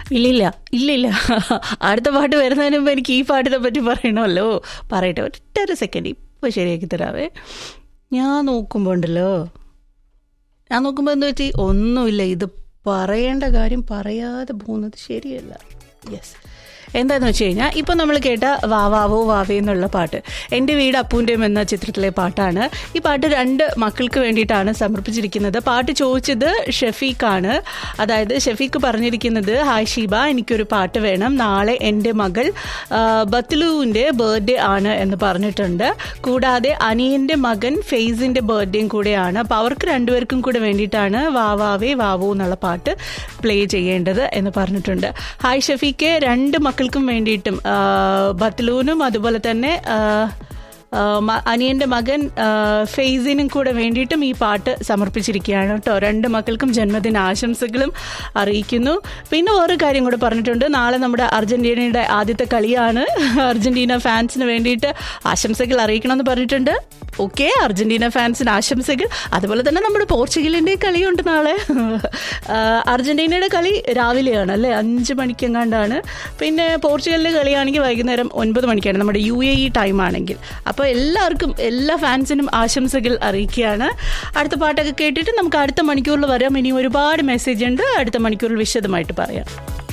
ഇല്ലില്ല ഇല്ലില്ല അടുത്ത പാട്ട് വരുന്നതിന് മുമ്പ് എനിക്ക് ഈ പാട്ടിനെ പറ്റി പറയണമല്ലോ പറയട്ടെ ഒറ്റ ഒരു സെക്കൻഡ് ഇപ്പോൾ ശരിയാക്കി തരാവേ ഞാൻ നോക്കുമ്പോൾ ഉണ്ടല്ലോ ഞാൻ നോക്കുമ്പോൾ എന്താ വെച്ചാൽ ഒന്നുമില്ല ഇത് പറയേണ്ട കാര്യം പറയാതെ പോകുന്നത് ശരിയല്ല യെസ് എന്താന്ന് വെച്ച് കഴിഞ്ഞാൽ ഇപ്പം നമ്മൾ കേട്ട വാവാവോ വാവേ എന്നുള്ള പാട്ട് എൻ്റെ വീട് അപ്പൂൻ്റെയും എന്ന ചിത്രത്തിലെ പാട്ടാണ് ഈ പാട്ട് രണ്ട് മക്കൾക്ക് വേണ്ടിയിട്ടാണ് സമർപ്പിച്ചിരിക്കുന്നത് പാട്ട് ചോദിച്ചത് ഷെഫീഖാണ് അതായത് ഷെഫീഖ് പറഞ്ഞിരിക്കുന്നത് ഹായ് ഷീബ എനിക്കൊരു പാട്ട് വേണം നാളെ എൻ്റെ മകൾ ആ, ബത്ലുവിൻ്റെ ബർത്ത്ഡേ ആണ് എന്ന് പറഞ്ഞിട്ടുണ്ട് കൂടാതെ അനിയൻ്റെ മകൻ ഫെയ്സിൻ്റെ ബർത്ത്ഡേയും കൂടെയാണ് അപ്പോൾ അവർക്ക് രണ്ടുപേർക്കും കൂടെ വേണ്ടിയിട്ടാണ് വാവാവേ വാവോ എന്നുള്ള പാട്ട് പ്ലേ ചെയ്യേണ്ടത് എന്ന് പറഞ്ഞിട്ടുണ്ട് ഹായ് ഷഫീക്ക് രണ്ട് മക്കൾക്കും വേണ്ടിയിട്ടും ആ, ബത്ലൂനും അതുപോലെ തന്നെ ആ, ആ, മ- അനിയൻ്റെ മകൻ ആ, ഫെയ്സിനും കൂടെ വേണ്ടിയിട്ടും ഈ പാട്ട് സമർപ്പിച്ചിരിക്കുകയാണ് കേട്ടോ രണ്ട് മക്കൾക്കും ജന്മദിന ആശംസകളും അറിയിക്കുന്നു പിന്നെ വേറൊരു കാര്യം കൂടെ പറഞ്ഞിട്ടുണ്ട് നാളെ നമ്മുടെ അർജന്റീനയുടെ ആദ്യത്തെ കളിയാണ് അർജന്റീന ഫാൻസിന് വേണ്ടിയിട്ട് ആശംസകൾ അറിയിക്കണമെന്ന് പറഞ്ഞിട്ടുണ്ട് ഓക്കെ അർജന്റീന ഫാൻസിന് ആശംസകൾ അതുപോലെ തന്നെ നമ്മുടെ പോർച്ചുഗലിൻ്റെ കളിയുണ്ട് നാളെ ആ, അർജന്റീനയുടെ കളി രാവിലെയാണ് അല്ലേ അഞ്ച് മണിക്കെങ്ങാണ്ടാണ് പിന്നെ പോർച്ചുഗലിൻ്റെ കളിയാണെങ്കിൽ വൈകുന്നേരം ഒൻപത് മണിക്കാണ് നമ്മുടെ യു എ ഇ ടൈം ആണെങ്കിൽ അപ്പോൾ എല്ലാവർക്കും എല്ലാ ഫാൻസിനും ആശംസകൾ അറിയിക്കുകയാണ് അടുത്ത പാട്ടൊക്കെ കേട്ടിട്ട് നമുക്ക് അടുത്ത മണിക്കൂറിൽ വരാം ഇനി ഒരുപാട് മെസ്സേജ് ഉണ്ട് അടുത്ത മണിക്കൂറിൽ വിശദമായിട്ട് പറയാം